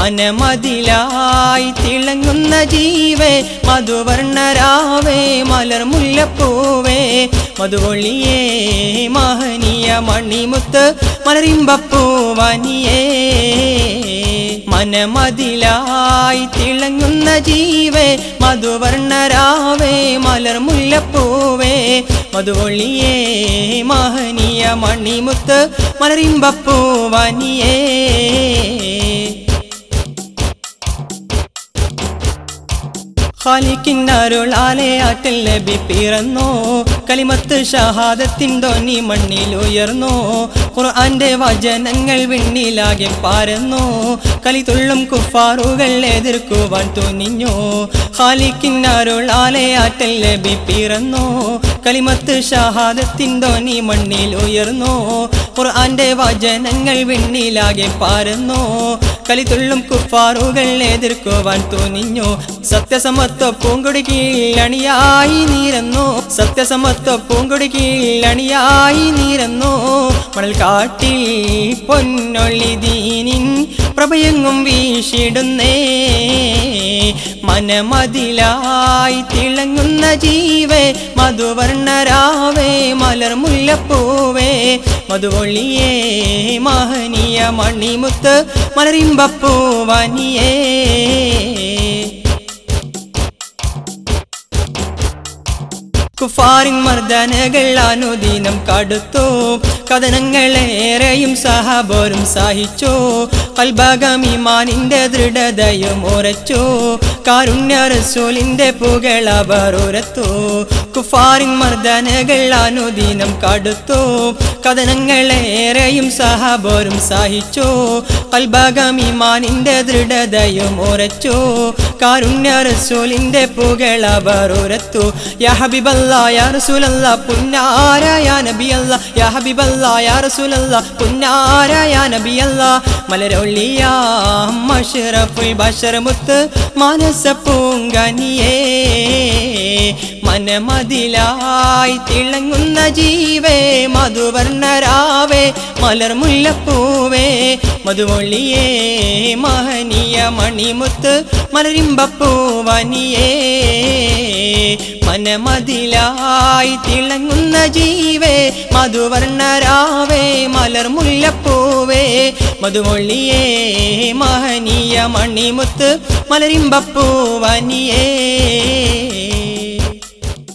മനമതിലായി തിളങ്ങുന്ന ജീവേ മധുവർണ്ണരാവേ മലർ മുല്ലപ്പൂവേ മധുവൊളിയേ മഹനീയ മണിമുത്ത് മലരിമ്പപ്പൂവനിയേ മനമതിലായി തിളങ്ങുന്ന ജീവേ മധുവർണ്ണരാവേ മലർ മുല്ലപ്പൂവേ മധുവൊളിയേ മഹനീയ മണിമുത്ത് മലരിമ്പപ്പൂവനിയേ ഖാലിക്കിന്നരുളാലെ ആറ്റൽ നബി പിറന്നോ കലിമത്ത് ഷഹാദത്തിൻ ധ്വനി മണ്ണിൽ ഉയർന്നോ ഖുർആന്റെ വചനങ്ങൾ വിണ്ണിലാകെ പാരന്നോ കലിതുള്ളും കുഫാറുകൾ എതിർക്കുവാൻ തുനിഞ്ഞോ ഖാലിക്കിന്നരുളാലെ ആറ്റൽ നബി പിറന്നോ കലിമത്ത് ഷഹാദത്തിൻ ധ്വനി മണ്ണിൽ ഉയർന്നോ ഖുർആന്റെ വചനങ്ങൾ വിണ്ണിലാകെ പാരന്നോ കലിതുള്ളും കുഫാറുകൾ എതിർക്കുവാൻ തുനിഞ്ഞോ സത്യസമത്വ പൂങ്കൊടി കീഴണിയായി നീരന്നോ സത്യസമത്വ പൂങ്കൊടി കീഴണിയായി നീരന്നോ മണൽ കാട്ടിൽ പൊന്നൊളി ദീനിൻ പ്രഭയെങ്ങും വീശിടുന്നേ മനമതിലായി തിളങ്ങുന്ന ജീവേ മധുവർണ്ണരാവേ മലർ മുല്ലപ്പൂവേ മധുവൊളിയേ മഹനീയ മണിമുത്ത് മലരിമ്പപ്പൂവനിയേ കുഫാറിൻ മർദ്ദനകൾ അനുദിനം കടുത്തു കഥനങ്ങളേറെയും സഹബോരും സഹിച്ചു കൽബകമിമാനിന്റെ ദൃഢതയും ഉറച്ചു കാരുണ്യ റസൂലിന്റെ പുകൾ അവർ ഉരത്തു കുഫാറിൻ മർദ്ദനകൾ അനുദിനം കടുത്തു കഥനങ്ങളേറെയും സഹബോരും സഹിച്ചു കൽബകമിമാനിന്റെ ദൃഢതയും ഉറച്ചു കാരുണ്യ റസൂലിന്റെ പുകൾ അവർ ഉരത്തു യാ ഹബിബല്ല യാ റസൂലല്ല പുന്നാര യാ നബിയല്ല യാ ഹബിബല്ല യാ റസൂലല്ല പുന്നാര യാ നബിയല്ല മലരൊള്ളിയ മഷറഫുൽ ബഷറമുത്ത് മാനസ പൂങ്കനിയേ മനമതിലായി തിളങ്ങുന്ന ജീവേ മധുവർണ്ണരാവേ മലർ മുല്ലപ്പൂവേ മധുവൊള്ളിയേ മഹനീയ മണിമുത്ത് മലരിമ്പപ്പൂവനിയേ മനമതിലായി തിളങ്ങുന്ന ജീവേ മധുവർണ്ണരാവേ മലർ മുല്ലപ്പൂവേ മധുവൊള്ളിയേ മഹനീയ മണിമുത്ത് മലരിമ്പപ്പൂവനിയേ